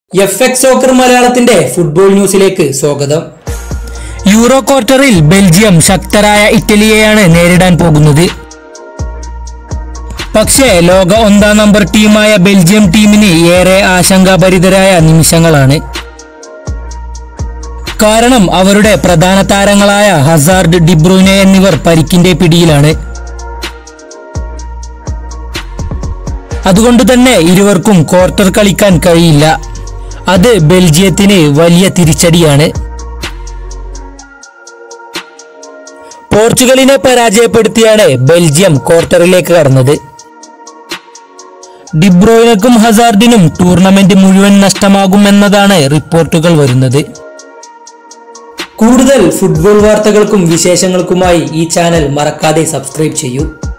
F X soccer മലയാളത്തിന്റെ football ന്യൂസിലേക്ക് സ്വാഗതം യൂറോ ക്വാർട്ടറിൽ ബെൽജിയം ശക്തരായ ഇറ്റലിയെയാണ് നേരിടാൻ പോകുന്നത് പക്ഷേ ലോക ഒന്നാം നമ്പർ ടീമായ ബെൽജിയം ടീമിന് ഏറെ ആശങ്കാഭരിതരായ നിമിഷങ്ങളാണ് കാരണം അവരുടെ പ്രധാന താരങ്ങളായ ഹസാർഡ് ഡിബ്രൂനെ എന്നിവർ പരിക്കിന്റെ പിടിയിലാണ് അതുകൊണ്ട് തന്നെ ഇരുവർക്കും ക്വാർട്ടർ കളിക്കാൻ കഴിയില്ല അത് ബെൽജിയത്തിന് വലിയ തിരിച്ചടിയാണ് പോർച്ചുഗലിനെ പരാജയപ്പെടുത്തിയാണ് ബെൽജിയം ക്വാർട്ടറിലേക്ക് കടന്നത് ഡിബ്രോയിനക്കും ഹസാർഡിനും ടൂർണമെന്റ് മുഴുവൻ നഷ്ടമാകുമെന്നതാണ് റിപ്പോർട്ടുകൾ വരുന്നത് കൂടുതൽ ഫുട്ബോൾ വാർത്തകൾക്കും വിശേഷങ്ങൾക്കുമായി ഈ ചാനൽ മറക്കാതെ സബ്സ്ക്രൈബ് ചെയ്യൂ